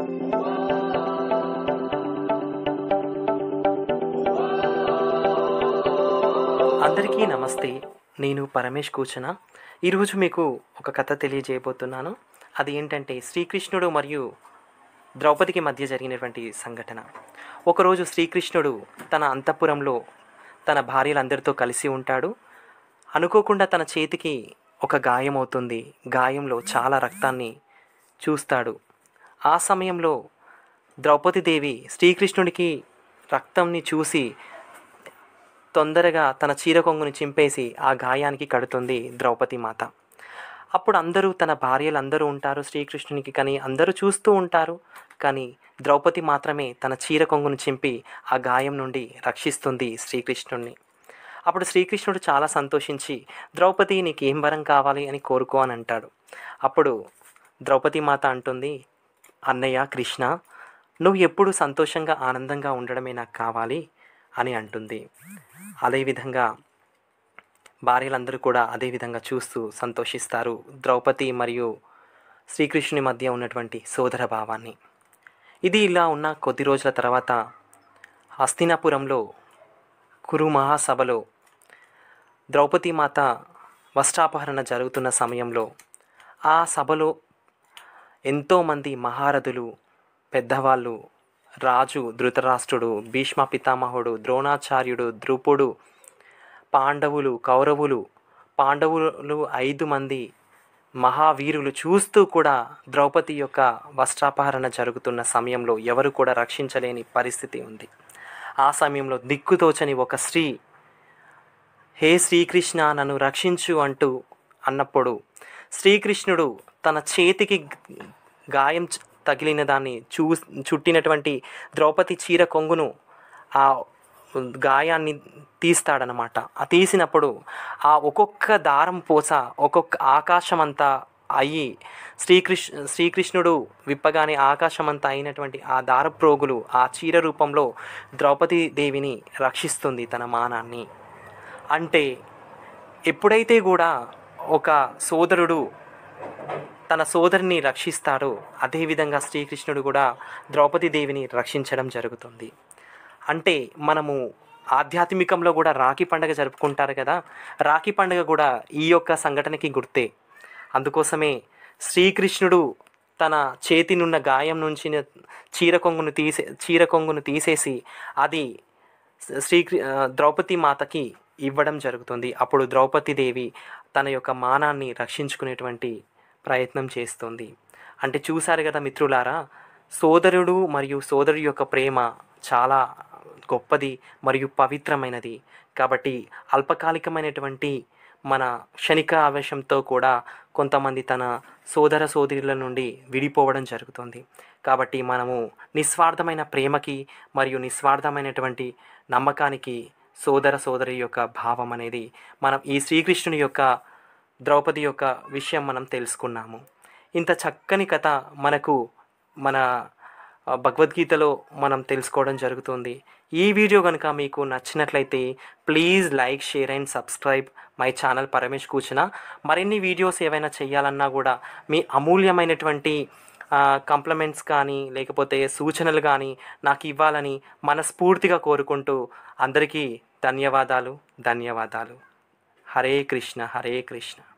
అందరికీ నమస్తే నేను పరమేష్ కూచన ఈరోజు మీకు ఒక కథ తెలియజేయబోతున్నాను అది ఏంటంటే శ్రీకృష్ణుడు మరియు ద్రౌపదికి మధ్య జరిగినటువంటి సంఘటన ఒకరోజు శ్రీకృష్ణుడు తన అంతఃపురంలో తన భార్యలందరితో కలిసి ఉంటాడు అనుకోకుండా తన చేతికి ఒక గాయం అవుతుంది గాయంలో చాలా రక్తాన్ని చూస్తాడు ఆ సమయంలో ద్రౌపదీదేవి శ్రీకృష్ణుడికి రక్తంని చూసి తొందరగా తన చీర కొంగుని చింపేసి ఆ గాయానికి కడుతుంది ద్రౌపది మాత అప్పుడు అందరూ తన భార్యలు అందరూ ఉంటారు శ్రీకృష్ణునికి కానీ అందరూ చూస్తూ ఉంటారు కానీ ద్రౌపది మాత్రమే తన చీర కొంగును చింపి ఆ గాయం నుండి రక్షిస్తుంది శ్రీకృష్ణుడిని అప్పుడు శ్రీకృష్ణుడు చాలా సంతోషించి ద్రౌపది నీకు ఏం వరం కావాలి అని కోరుకో అని అంటాడు అప్పుడు ద్రౌపది మాత అంటుంది అన్నయ్య కృష్ణ నువ్వు ఎప్పుడు సంతోషంగా ఆనందంగా ఉండడమే నాకు కావాలి అని అంటుంది అదేవిధంగా భార్యలందరూ కూడా అదేవిధంగా చూస్తూ సంతోషిస్తారు ద్రౌపది మరియు శ్రీకృష్ణుని మధ్య ఉన్నటువంటి సోదర భావాన్ని ఇది ఇలా ఉన్న కొద్ది రోజుల తర్వాత హస్తినాపురంలో కురు మహాసభలో ద్రౌపది మాత వస్త్రాపహరణ జరుగుతున్న సమయంలో ఆ సభలో ఎంతోమంది మహారథులు పెద్దవాళ్ళు రాజు ధృతరాష్ట్రుడు భీష్మ పితామహుడు ద్రోణాచార్యుడు ద్రుపుడు పాండవులు కౌరవులు పాండవులు ఐదు మంది మహావీరులు చూస్తూ కూడా ద్రౌపది యొక్క వస్త్రాపహరణ జరుగుతున్న సమయంలో ఎవరు కూడా రక్షించలేని పరిస్థితి ఉంది ఆ సమయంలో దిక్కుతోచని ఒక స్త్రీ హే శ్రీకృష్ణ నన్ను రక్షించు అంటూ అన్నప్పుడు శ్రీకృష్ణుడు తన చేతికి గాయం చ- తగిలిన దాన్ని చూ చుట్టినటువంటి ద్రౌపది చీర కొంగును ఆ గాయాన్ని తీస్తాడనమాట ఆ తీసినప్పుడు ఆ ఒక్కొక్క దారం పోస ఒక్కొక్క ఆకాశమంతా అయ్యి శ్రీకృష్ణ శ్రీకృష్ణుడు విప్పగానే ఆకాశమంతా అయినటువంటి ఆ దారప్రోగులు ఆ చీర రూపంలో ద్రౌపది దేవిని రక్షిస్తుంది తన మానాన్ని అంటే ఎప్పుడైతే కూడా ఒక సోదరుడు తన సోదరిని రక్షిస్తాడో అదేవిధంగా శ్రీకృష్ణుడు కూడా ద్రౌపది దేవిని రక్షించడం జరుగుతుంది అంటే మనము ఆధ్యాత్మికంలో కూడా రాఖీ పండగ జరుపుకుంటారు కదా రాఖీ పండగ కూడా ఈ యొక్క సంఘటనకి గుర్తే అందుకోసమే శ్రీకృష్ణుడు తన చేతినున్న గాయం నుంచి చీర కొంగును తీసే చీర కొంగును తీసేసి అది శ్రీ ద్రౌపది మాతకి ఇవ్వడం జరుగుతుంది అప్పుడు ద్రౌపది దేవి తన యొక్క మానాన్ని రక్షించుకునేటువంటి ప్రయత్నం చేస్తుంది అంటే చూశారు కదా మిత్రులారా సోదరుడు మరియు సోదరుడి యొక్క ప్రేమ చాలా గొప్పది మరియు పవిత్రమైనది కాబట్టి అల్పకాలికమైనటువంటి మన క్షణిక ఆవేశంతో కూడా కొంతమంది తన సోదర సోదరుల నుండి విడిపోవడం జరుగుతుంది కాబట్టి మనము నిస్వార్థమైన ప్రేమకి మరియు నిస్వార్థమైనటువంటి నమ్మకానికి సోదర సోదరి యొక్క భావం అనేది మనం ఈ శ్రీకృష్ణుని యొక్క ద్రౌపది యొక్క విషయం మనం తెలుసుకున్నాము ఇంత చక్కని కథ మనకు మన ఆ, భగవద్గీతలో మనం తెలుసుకోవడం జరుగుతుంది ఈ వీడియో కనుక మీకు నచ్చినట్లయితే please like share and subscribe my channel Paramesh కూర్చున మరిన్ని వీడియోస్ ఏవైనా చేయాలన్నా కూడా మీ అమూల్యమైనటువంటి కంప్లిమెంట్స్ కానీ లేకపోతే సూచనలు కానీ నాకు ఇవ్వాలని మనస్ఫూర్తిగా కోరుకుంటూ అందరికీ ధన్యవాదాలు ధన్యవాదాలు హరే కృష్ణ హరే కృష్ణ